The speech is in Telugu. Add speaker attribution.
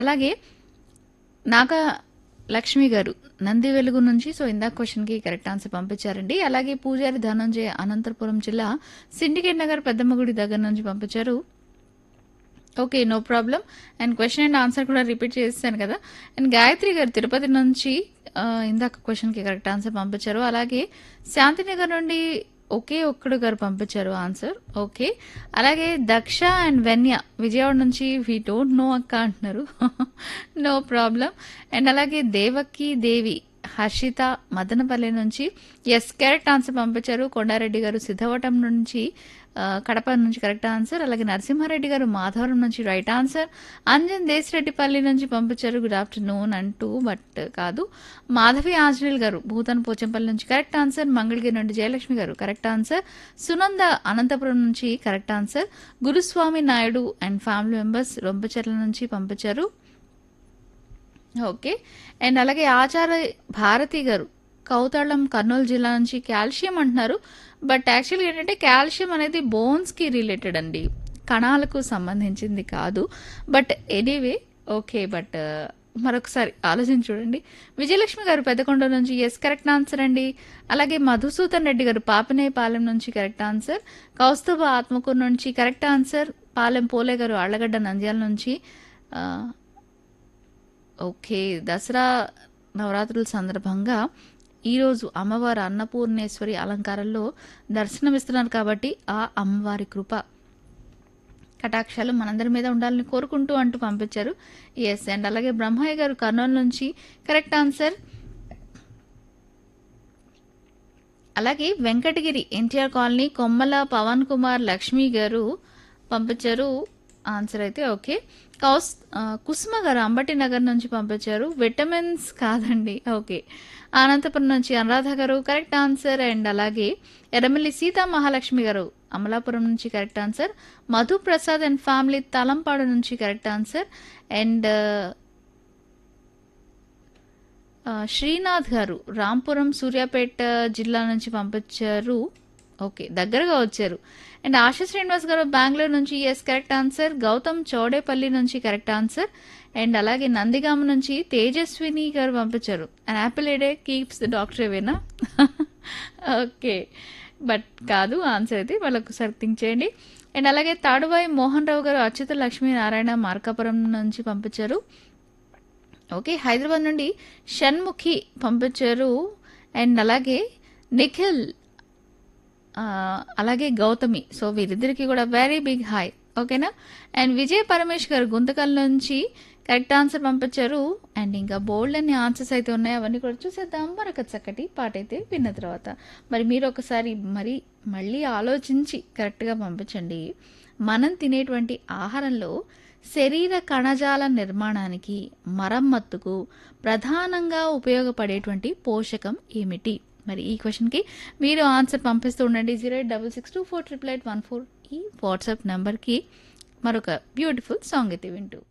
Speaker 1: అలాగే నాగా లక్ష్మి గారు నంది వెలుగు నుంచి సో ఇందాక క్వశ్చన్కి కరెక్ట్ ఆన్సర్ పంపించారండి అలాగే పూజారి ధనంజయ అనంతపురం జిల్లా సిండికేట్ నగర్ పెద్దమ్మగుడి దగ్గర నుంచి పంపించారు okay no problem and question and answer కూడా రిపీట్ చేస్తాను కదా అండ్ గాయత్రి గారు తిరుపతి నుంచి ఆ, ఇందాక క్వశ్చన్కి కరెక్ట్ ఆన్సర్ పంపించారు అలాగే శాంతినగర్ నుండి ఒకే ఒక్కడు గారు పంపించారు ఆన్సర్ ఓకే అలాగే దక్ష అండ్ వెన్య విజయవాడ నుంచి వీ డోంట్ నో అక్క అంటున్నారు నో ప్రాబ్లం అండ్ అలాగే దేవకి దేవి హర్షిత మదనపల్లి నుంచి ఎస్ కరెక్ట్ ఆన్సర్ పంపించారు కొండారెడ్డి గారు సిద్ధవటం నుంచి ఆ, కడప నుంచి కరెక్ట్ ఆన్సర్ అలాగే నరసింహారెడ్డి గారు మాధవరం నుంచి రైట్ ఆన్సర్ అంజన్ దేశరెడ్డిపల్లి నుంచి పంపించారు గుడ్ ఆఫ్టర్నూన్ అంటూ బట్ కాదు మాధవి ఆంజనేయులు గారు భూతాన్ పోచంపల్లి నుంచి కరెక్ట్ ఆన్సర్ మంగళగిరి నుండి జయలక్ష్మి గారు కరెక్ట్ ఆన్సర్ సునంద అనంతపురం నుంచి correct answer Guruswamy Naidu and family members Rompicherla నుంచి పంపించారు ఓకే అండ్ అలాగే ఆచార్య భారతి గారు కౌతాళం కర్నూలు జిల్లా నుంచి కాల్షియం అంటున్నారు బట్ యాక్చువల్గా ఏంటంటే కాల్షియం అనేది బోన్స్కి రిలేటెడ్ అండి కణాలకు సంబంధించింది కాదు బట్ ఎనీవే ఓకే బట్ మరొకసారి ఆలోచించి చూడండి విజయలక్ష్మి గారు పెద్దకొండ నుంచి ఎస్ కరెక్ట్ ఆన్సర్ అండి అలాగే మధుసూదన్ రెడ్డి గారు పాపనేపాలెం నుంచి కరెక్ట్ ఆన్సర్ కౌస్తుభ ఆత్మకూరు నుంచి కరెక్ట్ ఆన్సర్ పాలెం పోలే గారు అళ్ళగడ్డ నంద్యాల నుంచి ఆ, ఓకే దసరా నవరాత్రుల సందర్భంగా ఈరోజు అమ్మవారు అన్నపూర్ణేశ్వరి అలంకారంలో దర్శనమిస్తున్నారు కాబట్టి ఆ అమ్మవారి కృప కటాక్షాలు మనందరి మీద ఉండాలని కోరుకుంటూ అంటూ పంపించారు ఎస్ అండ్ అలాగే బ్రహ్మయ్య గారు కర్నూలు నుంచి కరెక్ట్ ఆన్సర్ అలాగే వెంకటగిరి ఎన్టీఆర్ కాలనీ కొమ్మల పవన్ కుమార్ లక్ష్మి గారు పంపించారు ఆన్సర్ అయితే ఓకే కౌస్ ఆ, కుసుమ గారు అంబటి నగర్ నుంచి పంపించారు విటమిన్స్ కాదండి ఓకే అనంతపురం నుంచి అనురాధ గారు కరెక్ట్ ఆన్సర్ అండ్ అలాగే ఎర్రమల్లి సీతా మహాలక్ష్మి గారు అమలాపురం నుంచి correct answer Madhu Prasad and family Talampadu నుంచి కరెక్ట్ ఆన్సర్ అండ్ ఆ, శ్రీనాథ్ గారు రాంపురం సూర్యాపేట జిల్లా నుంచి పంపించారు ఓకే దగ్గరగా వచ్చారు అండ్ ఆశా శ్రీనివాస్ గారు బెంగళూరు నుంచి yes correct answer Gautam Chowdepalli నుంచి కరెక్ట్ ఆన్సర్ అండ్ అలాగే నందిగామ నుంచి తేజస్విని గారు పంపించారు and apple a day keeps the doctor ఏవేనా ఓకే బట్ కాదు ఆన్సర్ అయితే వాళ్ళకి ఒకసారి థింక్ చేయండి అండ్ అలాగే తాడువాయి మోహన్ రావు గారు అచ్యుత లక్ష్మీనారాయణ మార్కాపురం నుంచి పంపించారు ఓకే హైదరాబాద్ నుండి షణ్ముఖి పంపించారు అండ్ అలాగే నిఖిల్ ఆ, అలాగే గౌతమి సో వీరిద్దరికి కూడా వెరీ బిగ్ హాయ్ ఓకేనా అండ్ విజయ్ పరమేష్ గారు గుంతకల్ నుంచి కరెక్ట్ ఆన్సర్ పంపించారు అండ్ ఇంకా బోల్డ్ అన్ని ఆన్సర్స్ అయితే ఉన్నాయి అవన్నీ కూడా చూసేద్దాం మరొక చక్కటి పాట అయితే విన్న తర్వాత మరి మీరు ఒకసారి మరి మళ్ళీ ఆలోచించి కరెక్ట్గా పంపించండి మనం తినేటువంటి ఆహారంలో శరీర కణజాల నిర్మాణానికి మరమ్మత్తుకు ప్రధానంగా ఉపయోగపడేటువంటి పోషకం ఏమిటి మరి ఈ క్వశ్చన్కి మీరు ఆన్సర్ పంపిస్తూ ఉండండి zero eight double six two four triple eight one four ఈ వాట్సాప్ నెంబర్కి మరొక బ్యూటిఫుల్ సాంగ్ అయితే వింటూ